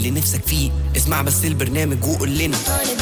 اللي نفسك فيه اسمع بس البرنامج وقول لنا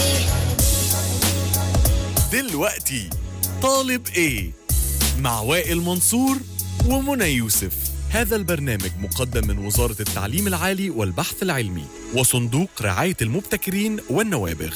دلوقتي طالب ايه مع وائل منصور ومنى يوسف هذا البرنامج مقدم من وزارة التعليم العالي والبحث العلمي وصندوق رعاية المبتكرين والنوابغ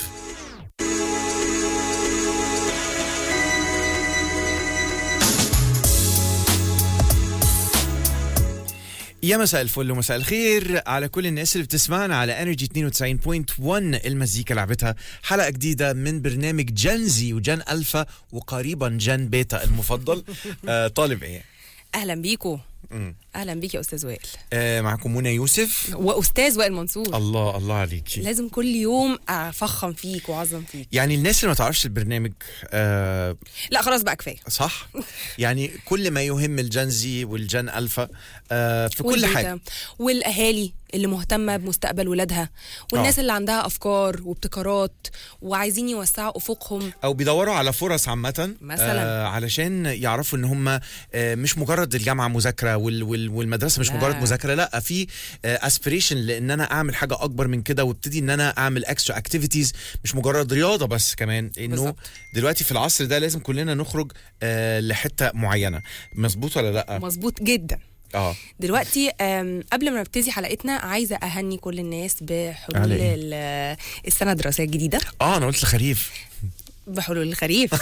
يا مساء الفل ومساء الخير على كل الناس اللي بتسمعنا على انرجي 92.1 المزيكا لعبتها حلقه جديده من برنامج جنزي وجن الفا وقريبا جن بيتا المفضل آه طالب ايه اهلا بيكو اهلا بيك يا استاذ وائل آه معكم منى يوسف واستاذ وائل منصور الله الله عليكي لازم كل يوم افخم فيك واعظم فيك يعني الناس اللي ما تعرفش البرنامج آه لا خلاص بقى كفايه صح يعني كل ما يهم الجنزي والجن الفا آه في كل والبيتا. حاجه والاهالي اللي مهتمه بمستقبل ولادها والناس آه. اللي عندها افكار وابتكارات وعايزين يوسعوا افقهم او بيدوروا على فرص عامه مثلاً. آه علشان يعرفوا ان هم آه مش مجرد الجامعه مذاكره وال وال والمدرسه مش لا. مجرد مذاكره لا في اسبريشن لان انا اعمل حاجه اكبر من كده وابتدي ان انا اعمل اكسترا اكتيفيتيز مش مجرد رياضه بس كمان انه بالظبط. دلوقتي في العصر ده لازم كلنا نخرج آه لحته معينه مظبوط ولا لا مظبوط جدا اه دلوقتي أم، قبل ما نبتدي حلقتنا عايزه اهني كل الناس بحلول على إيه؟ ال- السنه الدراسيه الجديده اه انا قلت الخريف بحلول الخريف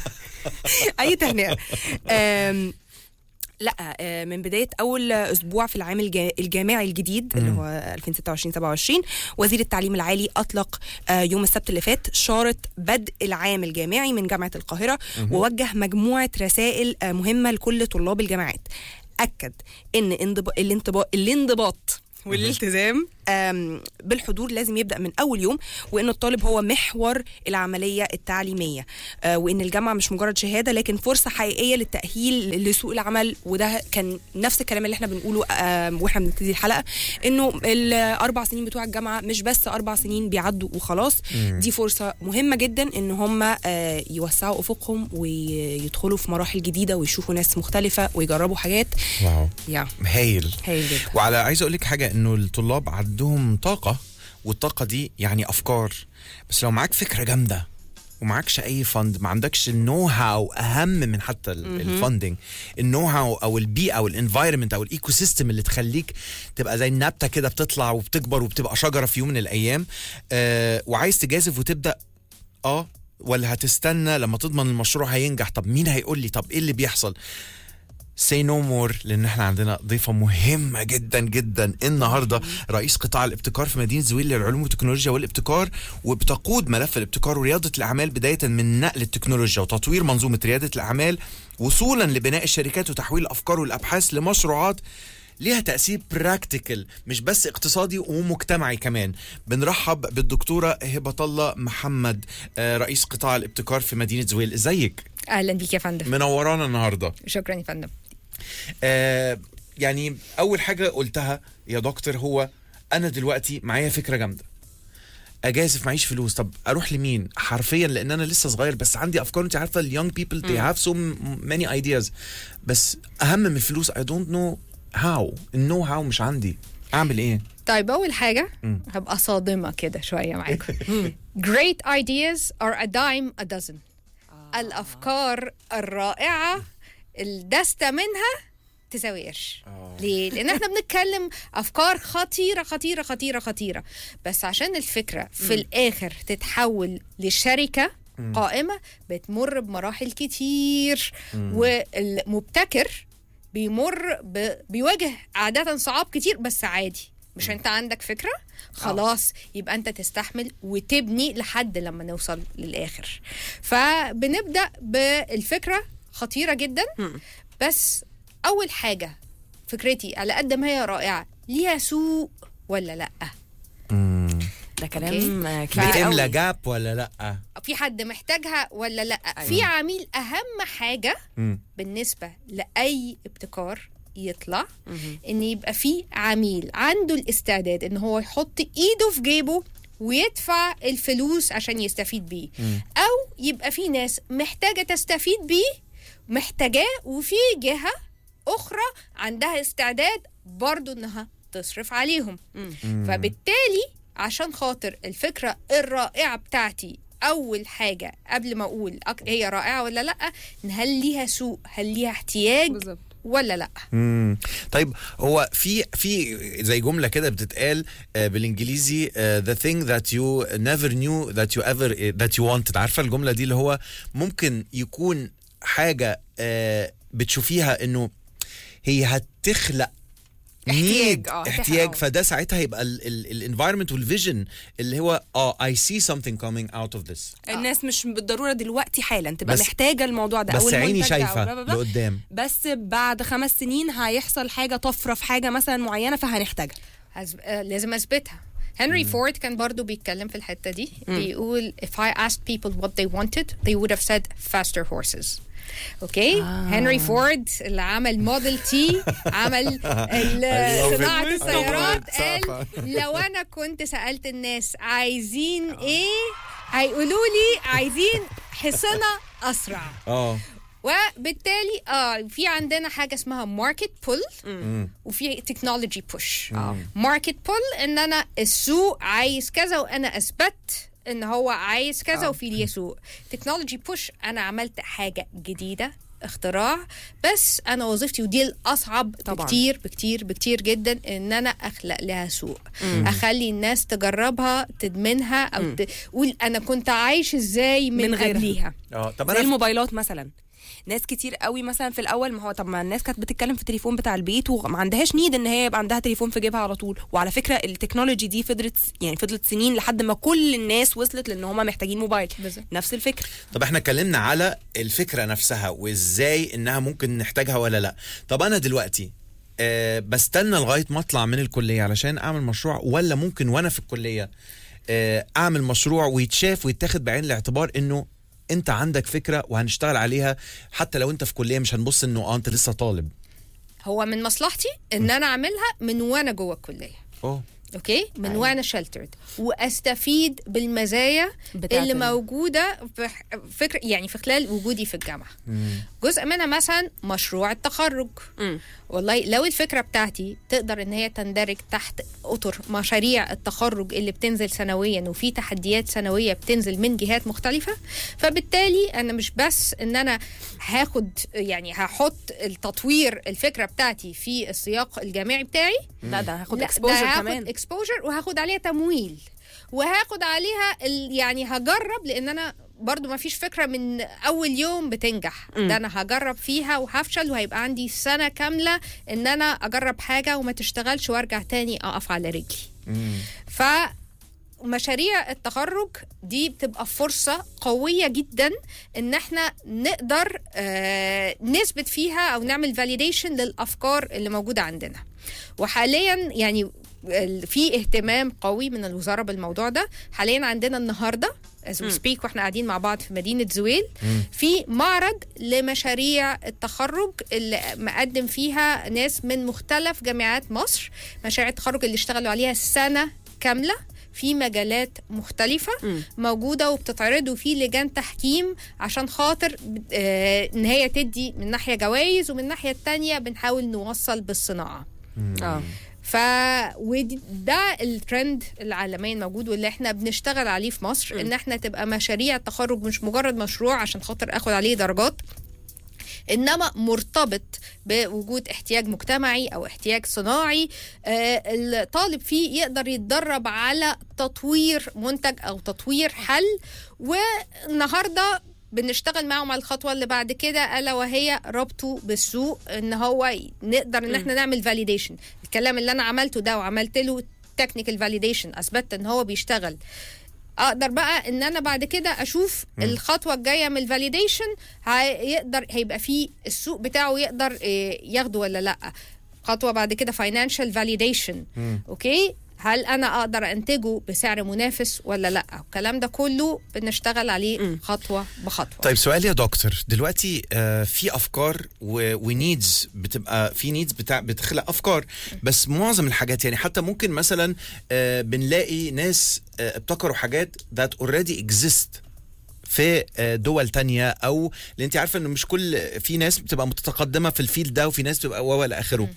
اي تهنئه أم، لا آه، من بدايه اول اسبوع في العام الجا- الجامعي الجديد اللي هو 2026 27 وزير التعليم العالي اطلق آه، يوم السبت اللي فات شاره بدء العام الجامعي من جامعه القاهره ووجه مجموعه رسائل آه، مهمه لكل طلاب الجامعات اكد ان انضباط الانضباط الانضباط والالتزام آم، بالحضور لازم يبدا من اول يوم وان الطالب هو محور العمليه التعليميه آه، وان الجامعه مش مجرد شهاده لكن فرصه حقيقيه للتاهيل لسوق العمل وده كان نفس الكلام اللي احنا بنقوله آم، واحنا بنبتدي الحلقه انه الاربع سنين بتوع الجامعه مش بس اربع سنين بيعدوا وخلاص دي فرصه مهمه جدا ان هم آه، يوسعوا افقهم ويدخلوا في مراحل جديده ويشوفوا ناس مختلفه ويجربوا حاجات واو يا هايل هايل جدا وعلى عايز اقول لك حاجه انه الطلاب عندهم طاقه والطاقه دي يعني افكار بس لو معاك فكره جامده ومعكش اي فند ما عندكش النو هاو اهم من حتى الفندنج النو هاو او البيئه او الانفايرمنت او الايكو سيستم اللي تخليك تبقى زي النبته كده بتطلع وبتكبر وبتبقى شجره في يوم من الايام آه وعايز تجازف وتبدا اه ولا هتستنى لما تضمن المشروع هينجح طب مين هيقول لي طب ايه اللي بيحصل سي نو مور لان احنا عندنا ضيفه مهمه جدا جدا النهارده رئيس قطاع الابتكار في مدينه زويل للعلوم والتكنولوجيا والابتكار وبتقود ملف الابتكار ورياده الاعمال بدايه من نقل التكنولوجيا وتطوير منظومه رياده الاعمال وصولا لبناء الشركات وتحويل الافكار والابحاث لمشروعات ليها تأثير براكتيكال مش بس اقتصادي ومجتمعي كمان بنرحب بالدكتورة هبة الله محمد آه، رئيس قطاع الابتكار في مدينة زويل ازيك اهلا بيك يا فندم منورانا النهارده شكرا يا فندم آه يعني اول حاجه قلتها يا دكتور هو انا دلوقتي معايا فكره جامده اجازف معيش فلوس طب اروح لمين حرفيا لان انا لسه صغير بس عندي افكار انت عارفه اليونج بيبل they have so many ideas بس اهم من الفلوس I don't know how النو هاو مش عندي اعمل ايه طيب اول حاجه هبقى صادمه كده شويه معاكم great ideas are a dime a dozen الافكار الرائعه الدستة منها تساوي قرش ليه؟ لان احنا بنتكلم افكار خطيره خطيره خطيره خطيره بس عشان الفكره في الاخر تتحول لشركه قائمه بتمر بمراحل كتير والمبتكر بيمر ب... بيواجه عادة صعاب كتير بس عادي مش انت عندك فكرة خلاص يبقى انت تستحمل وتبني لحد لما نوصل للآخر فبنبدأ بالفكرة خطيرة جدا بس أول حاجة فكرتي على قد ما هي رائعة ليها سوق ولا لأ ده كلام آه، كبير بتملى قوي جاب ولا لا في حد محتاجها ولا لأ في عميل أهم حاجة مم. بالنسبة لأي ابتكار يطلع ان يبقى في عميل عنده الاستعداد ان هو يحط ايده في جيبه ويدفع الفلوس عشان يستفيد بيه او يبقى في ناس محتاجة تستفيد بيه محتاجاه وفي جهة اخرى عندها استعداد برضو انها تصرف عليهم فبالتالي عشان خاطر الفكرة الرائعة بتاعتي أول حاجة قبل ما أقول أك- هي رائعة ولا لأ إن هل ليها سوق هل ليها احتياج بالظبط ولا لأ مم. طيب هو في في زي جمله كده بتتقال آه، بالانجليزي آه، the thing that you never knew that you ever that you wanted عارفه الجمله دي اللي هو ممكن يكون حاجه آه، بتشوفيها انه هي هتخلق احتياج، need، آه، احتياج آه. فده ساعتها يبقى الانفايرمنت والفيجن اللي هو اه I see something coming out of this الناس مش بالضروره دلوقتي حالا تبقى بس- محتاجه الموضوع ده او بس عيني المنتج ده أو شايفه بلا بلا بلا. لقدام بس بعد خمس سنين هيحصل حاجه طفره في حاجه مثلا معينه فهنحتاجها هز... آه، لازم اثبتها هنري فورد كان برضو بيتكلم في الحتة دي بيقول if I asked people what they wanted they would have said faster horses اوكي هنري فورد اللي عمل موديل تي عمل ال- صناعة السيارات قال لو انا كنت سألت الناس عايزين ايه هيقولوا لي عايزين حصنة اسرع اه وبالتالي اه في عندنا حاجه اسمها ماركت بول وفي تكنولوجي بوش ماركت بول ان انا السوق عايز كذا وانا اثبت ان هو عايز كذا وفي ليه سوق تكنولوجي بوش انا عملت حاجه جديده اختراع بس انا وظيفتي ودي الاصعب طبعاً. بكتير بكتير بكتير جدا ان انا اخلق لها سوق اخلي الناس تجربها تدمنها او تقول انا كنت عايش ازاي من, من من غيرها. قبليها اه طب زي انا الموبايلات مثلا ناس كتير قوي مثلا في الاول ما هو طب ما الناس كانت بتتكلم في التليفون بتاع البيت وما عندهاش نيد ان هي يبقى عندها تليفون في جيبها على طول وعلى فكره التكنولوجي دي فضلت يعني فضلت سنين لحد ما كل الناس وصلت لان هم محتاجين موبايل بالظبط. نفس الفكره طب احنا اتكلمنا على الفكره نفسها وازاي انها ممكن نحتاجها ولا لا طب انا دلوقتي أه بستنى لغايه ما اطلع من الكليه علشان اعمل مشروع ولا ممكن وانا في الكليه أه اعمل مشروع ويتشاف ويتاخد بعين الاعتبار انه انت عندك فكره وهنشتغل عليها حتى لو انت في كليه مش هنبص انه اه انت لسه طالب هو من مصلحتي ان انا اعملها من وانا جوه الكليه اه اوكي من وانا شلترد واستفيد بالمزايا بتاعت اللي ال- موجوده في ح- فكر يعني في خلال وجودي في الجامعه جزء منها مثلا مشروع التخرج مم. والله لو الفكره بتاعتي تقدر ان هي تندرج تحت اطر مشاريع التخرج اللي بتنزل سنويا وفي تحديات سنويه بتنزل من جهات مختلفه فبالتالي انا مش بس ان انا هاخد يعني هحط التطوير الفكره بتاعتي في السياق الجامعي بتاعي لا ده هاخد لا، اكسبوجر ده كمان هاخد اكسبوجر وهاخد عليها تمويل وهاخد عليها ال... يعني هجرب لان انا برضو ما فيش فكره من اول يوم بتنجح ده انا هجرب فيها وهفشل وهيبقى عندي سنه كامله ان انا اجرب حاجه وما تشتغلش وارجع تاني اقف على رجلي ف مشاريع التخرج دي بتبقى فرصة قوية جدا ان احنا نقدر آه، نثبت فيها او نعمل فاليديشن للافكار اللي موجودة عندنا وحاليا يعني ال- في اهتمام قوي من الوزارة بالموضوع ده حاليا عندنا النهاردة as we speak واحنا قاعدين مع بعض في مدينة زويل في معرض لمشاريع التخرج اللي مقدم فيها ناس من مختلف جامعات مصر مشاريع التخرج اللي اشتغلوا عليها سنة كاملة في مجالات مختلفة موجودة وبتتعرض وفي لجان تحكيم عشان خاطر آه، ان هي تدي من ناحية جوائز ومن الناحية التانية بنحاول نوصل بالصناعة اه ف وده الترند العالميا موجود واللي احنا بنشتغل عليه في مصر ان احنا تبقى مشاريع التخرج مش مجرد مشروع عشان خاطر اخد عليه درجات انما مرتبط بوجود احتياج مجتمعي او احتياج صناعي آه، الطالب فيه يقدر يتدرب على تطوير منتج او تطوير حل والنهارده بنشتغل معاهم على الخطوه اللي بعد كده الا وهي ربطه بالسوق ان هو ي- نقدر ان احنا نعمل فاليديشن الكلام اللي انا عملته ده وعملت له تكنيكال فاليديشن اثبتت ان هو بيشتغل اقدر بقى ان انا بعد كده اشوف الخطوه الجايه من الفاليديشن هيقدر هيبقى فيه السوق بتاعه يقدر آه، ياخده ولا لا خطوه بعد كده فاينانشال فاليديشن اوكي هل انا اقدر انتجه بسعر منافس ولا لا الكلام ده كله بنشتغل عليه خطوه بخطوه طيب سؤال يا دكتور دلوقتي آه في افكار ونيدز بتبقى في نيدز بتاع بتخلق افكار بس معظم الحاجات يعني حتى ممكن مثلا آه بنلاقي ناس آه ابتكروا حاجات that already exist في آه، دول تانية او لان انت عارفه ان مش كل في ناس بتبقى متقدمه في الفيلد ده وفي ناس بتبقى و الى اخره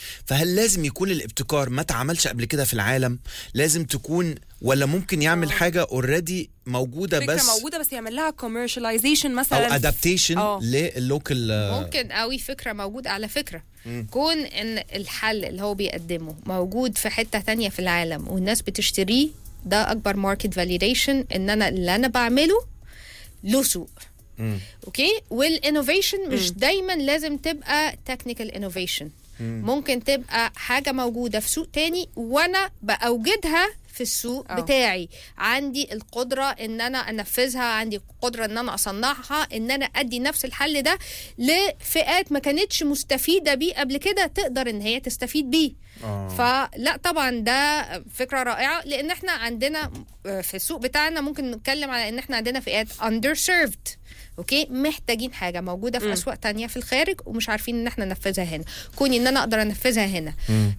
فهل لازم يكون الابتكار ما اتعملش قبل كده في العالم لازم تكون ولا ممكن يعمل حاجه اوريدي موجوده فكره بس موجوده بس يعمل لها كوميرشاليزيشن او مثلا ادابتيشن آه. للوكال ممكن قوي فكره موجود على فكره كون ان الحل اللي هو بيقدمه موجود في حته تانية في العالم والناس بتشتريه ده اكبر ماركت فاليديشن ان انا اللي انا بعمله له سوق اوكي والانوفيشن مش دايما لازم تبقى تكنيكال انوفيشن ممكن تبقى حاجه موجوده في سوق تاني وانا باوجدها في السوق أه. أوه. بتاعي عندي القدره ان انا انفذها عندي القدره ان انا اصنعها ان انا ادي نفس الحل ده لفئات ما كانتش مستفيده بيه قبل كده تقدر ان هي تستفيد بيه آه. فلا طبعا ده فكره رائعه لان احنا عندنا في السوق بتاعنا ممكن نتكلم على ان احنا عندنا فئات underserved اوكي محتاجين حاجه موجوده في اسواق تانية في الخارج ومش عارفين ان احنا ننفذها هنا كوني ان انا اقدر انفذها هنا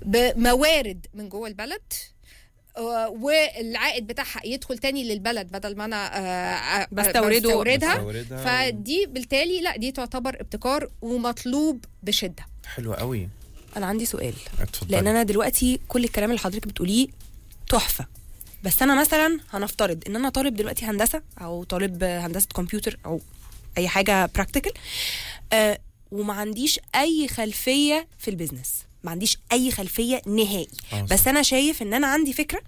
بموارد من جوه البلد آه، والعائد بتاعها يدخل تاني للبلد بدل ما انا آه، آه، بستورده. بستوردها بستوردها. فدي بالتالي لا دي تعتبر ابتكار ومطلوب بشده حلو قوي انا عندي سؤال اتفضلي. لان انا دلوقتي كل الكلام اللي حضرتك بتقوليه تحفه بس انا مثلا هنفترض ان انا طالب دلوقتي هندسه او طالب هندسه كمبيوتر او اي حاجه براكتيكال آه وما عنديش اي خلفيه في البيزنس ما عنديش اي خلفيه نهائي آه، صح. بس انا شايف ان انا عندي فكره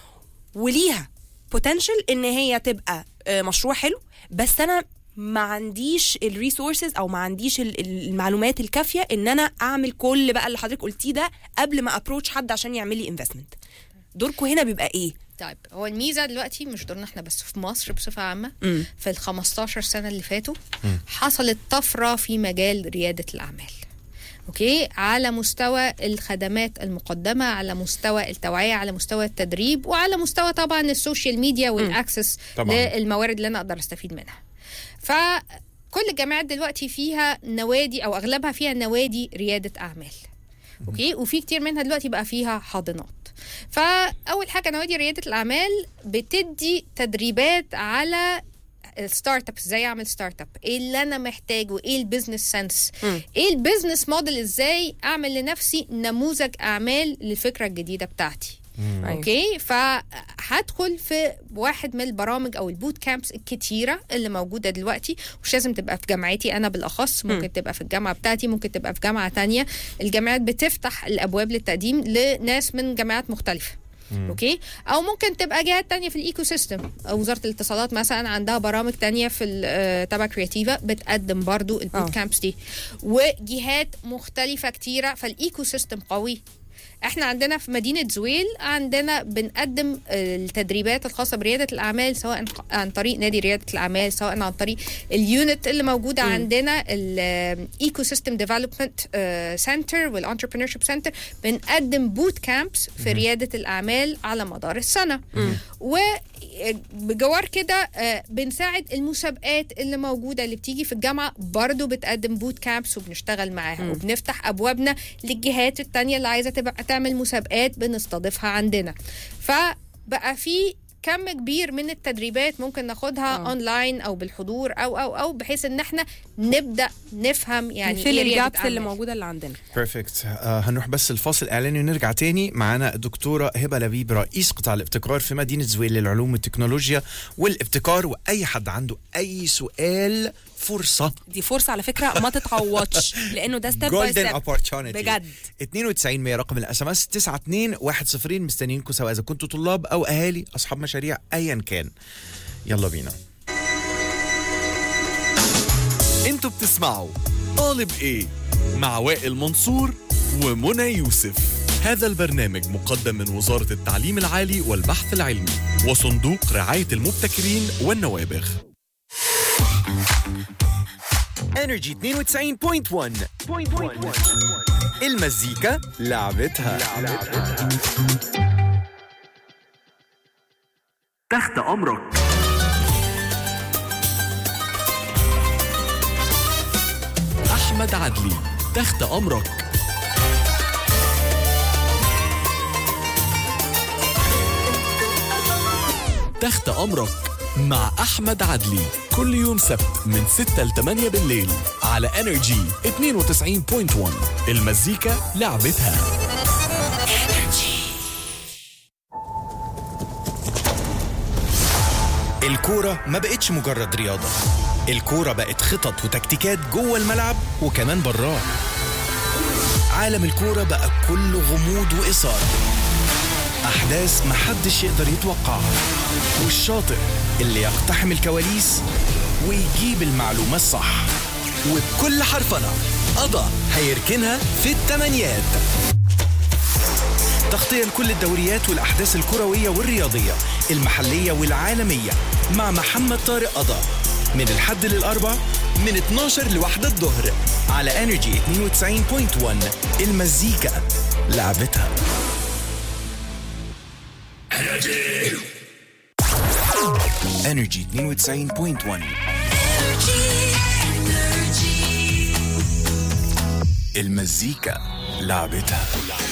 وليها بوتنشال ان هي تبقى آه، مشروع حلو بس انا ما عنديش الريسورسز او ما عنديش ال- ال- المعلومات الكافيه ان انا اعمل كل بقى اللي حضرتك قلتيه ده قبل ما ابروتش حد عشان يعمل لي انفستمنت دوركم هنا بيبقى ايه طيب هو الميزه دلوقتي مش دورنا احنا بس في مصر بصفه عامه مم. في ال 15 سنه اللي فاتوا حصلت طفره في مجال رياده الاعمال اوكي على مستوى الخدمات المقدمه على مستوى التوعيه على مستوى التدريب وعلى مستوى طبعا السوشيال ميديا والاكسس طبعاً. للموارد اللي انا اقدر استفيد منها فكل الجامعات دلوقتي فيها نوادي او اغلبها فيها نوادي رياده اعمال اوكي وفي كتير منها دلوقتي بقى فيها حاضنات فاول حاجه نوادي رياده الاعمال بتدي تدريبات على الستارت اب ازاي اعمل ستارت اب ايه اللي انا محتاجه ايه البيزنس سنس مم. ايه البيزنس موديل ازاي اعمل لنفسي نموذج اعمال للفكره الجديده بتاعتي أيوة. اوكي فهدخل في واحد من البرامج او البوت كامبس الكتيره اللي موجوده دلوقتي مش لازم تبقى في جامعتي انا بالاخص ممكن تبقى في الجامعه بتاعتي ممكن تبقى في جامعه تانية الجامعات بتفتح الابواب للتقديم لناس من جامعات مختلفه اوكي او ممكن تبقى جهات تانية في الايكو سيستم وزاره الاتصالات مثلا عندها برامج تانية في ال- آه، تبع كرياتيفا بتقدم برضو آه. البوت كامبس دي وجهات مختلفه كتيره فالايكو سيستم قوي احنا عندنا في مدينه زويل عندنا بنقدم التدريبات الخاصه برياده الاعمال سواء عن طريق نادي رياده الاعمال سواء عن طريق اليونت اللي موجوده م. عندنا الايكو سيستم ديفلوبمنت سنتر والانتربرينور سنتر بنقدم بوت كامبس في رياده الاعمال على مدار السنه وبجوار كده آه، بنساعد المسابقات اللي موجوده اللي بتيجي في الجامعه برضو بتقدم بوت كامبس وبنشتغل معاها وبنفتح ابوابنا للجهات التانية اللي عايزه تبقى تعمل مسابقات بنستضيفها عندنا فبقى في كم كبير من التدريبات ممكن ناخدها آه. اونلاين او بالحضور او او او بحيث ان احنا نبدا نفهم يعني نفل إيه ريادة الجابس اللي أعمال. موجوده اللي عندنا بيرفكت آه هنروح بس الفاصل اعلاني ونرجع تاني معانا الدكتوره هبه لبيب رئيس قطاع الابتكار في مدينه زويل للعلوم والتكنولوجيا والابتكار واي حد عنده اي سؤال فرصه دي فرصه على فكره ما تتعوضش لانه ده ستيب باي جولدن ستيب اوبورتيونيتي بجد 92 100 رقم الاس ام اس 9210 مستنيينكم سواء اذا كنتوا طلاب او اهالي اصحاب مشاريع ايا كان يلا بينا انتوا بتسمعوا طالب ايه مع وائل منصور ومنى يوسف هذا البرنامج مقدم من وزارة التعليم العالي والبحث العلمي وصندوق رعاية المبتكرين والنوابغ انرجي 92.1 المزيكا لعبتها تحت أمرك أحمد عدلي تحت أمرك تحت أمرك مع أحمد عدلي كل يوم سبت من 6 ل 8 بالليل على انرجي 92.1 المزيكا لعبتها الكورة ما بقتش مجرد رياضة الكورة بقت خطط وتكتيكات جوه الملعب وكمان براه عالم الكورة بقى كله غموض وإثارة أحداث محدش يقدر يتوقعها والشاطر اللي يقتحم الكواليس ويجيب المعلومة الصح وبكل حرفنة قضى هيركنها في التمانيات تغطية لكل الدوريات والأحداث الكروية والرياضية المحلية والعالمية مع محمد طارق قضا من الحد للأربع من 12 لواحدة الظهر على انرجي 92.1 المزيكا لعبتها انرجي 92.1 المزيكا لعبتها